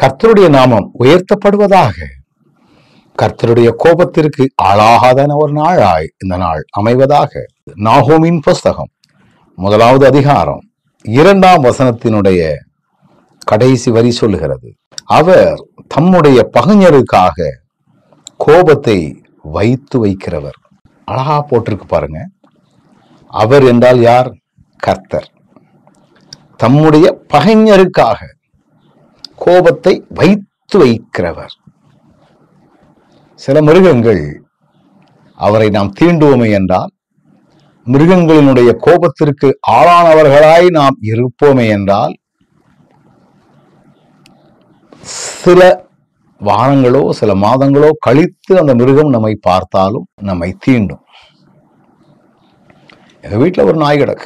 கர்த்தருடைய நாமம் உயர்த்தப்படுவதாக கர்த்தருடைய கோபத்திற்கு ஆளாகாதன ஒரு நாளாய் இந்த நாள் அமைவதாக நாகோமின் புஸ்தகம் முதலாவது அதிகாரம் இரண்டாம் வசனத்தினுடைய கடைசி வரி சொல்லுகிறது அவர் தம்முடைய பகைஞருக்காக கோபத்தை வைத்து வைக்கிறவர் அழகா போட்டிருக்கு பாருங்க அவர் என்றால் யார் கர்த்தர் தம்முடைய பகைஞருக்காக கோபத்தை வைத்து வைக்கிறவர் சில மிருகங்கள் அவரை நாம் தீண்டுவோமே என்றால் மிருகங்களினுடைய கோபத்திற்கு ஆளானவர்களாய் நாம் இருப்போமே என்றால் சில வாரங்களோ சில மாதங்களோ கழித்து அந்த மிருகம் நம்மை பார்த்தாலும் நம்மை தீண்டும் எங்க வீட்டில் ஒரு நாய் கிடக்கு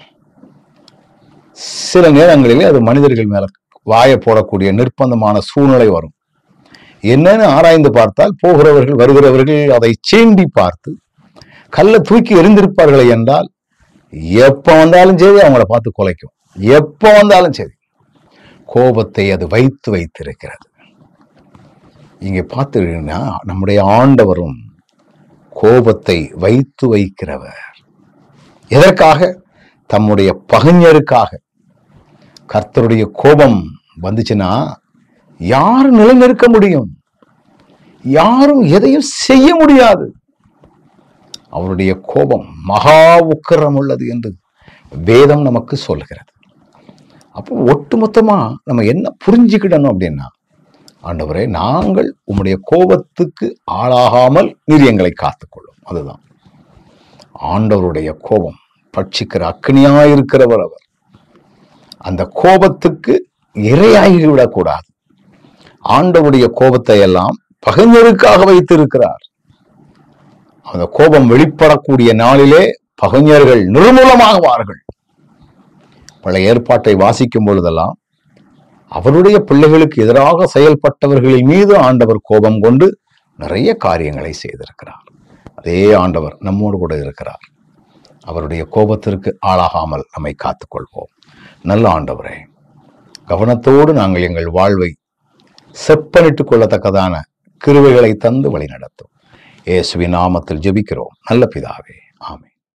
சில நேரங்களிலே அது மனிதர்கள் மேல வாயை போடக்கூடிய நிர்பந்தமான சூழ்நிலை வரும் என்னன்னு ஆராய்ந்து பார்த்தால் போகிறவர்கள் வருகிறவர்கள் அதை சீண்டி பார்த்து கல்லை தூக்கி எறிந்திருப்பார்களே என்றால் எப்ப வந்தாலும் சரி அவங்கள பார்த்து குலைக்கும் எப்ப வந்தாலும் சரி கோபத்தை அது வைத்து வைத்திருக்கிறது இங்கே பார்த்துட்டீங்கன்னா நம்முடைய ஆண்டவரும் கோபத்தை வைத்து வைக்கிறவர் எதற்காக தம்முடைய பகைஞருக்காக கர்த்தருடைய கோபம் வந்துச்சுன்னா யாரும் நிலைநிற்க முடியும் யாரும் எதையும் செய்ய முடியாது அவருடைய கோபம் மகா உக்கிரம் உள்ளது என்று வேதம் நமக்கு சொல்கிறது அப்போ ஒட்டுமொத்தமா நம்ம என்ன புரிஞ்சுக்கிடணும் அப்படின்னா ஆண்டவரே நாங்கள் உம்முடைய கோபத்துக்கு ஆளாகாமல் நீர் எங்களை காத்துக்கொள்ளும் அதுதான் ஆண்டவருடைய கோபம் பட்சிக்கிற அக்னியாயிருக்கிறவர் அவர் அந்த கோபத்துக்கு இரையாகி விடக்கூடாது ஆண்டவருடைய கோபத்தை எல்லாம் பகைஞருக்காக வைத்திருக்கிறார் அந்த கோபம் வெளிப்படக்கூடிய நாளிலே பகைஞர்கள் நிர்மூலமாகுவார்கள் பழைய ஏற்பாட்டை வாசிக்கும் பொழுதெல்லாம் அவருடைய பிள்ளைகளுக்கு எதிராக செயல்பட்டவர்களின் மீது ஆண்டவர் கோபம் கொண்டு நிறைய காரியங்களை செய்திருக்கிறார் அதே ஆண்டவர் நம்மோடு கூட இருக்கிறார் அவருடைய கோபத்திற்கு ஆளாகாமல் நம்மை காத்துக்கொள்வோம் நல்ல ஆண்டவரே கவனத்தோடு நாங்கள் எங்கள் வாழ்வை செப்பனிட்டுக் கொள்ளத்தக்கதான கிருவைகளை தந்து வழி நடத்தும் இயேசுவின் நாமத்தில் ஜெபிக்கிறோம் நல்ல பிதாவே ஆமென்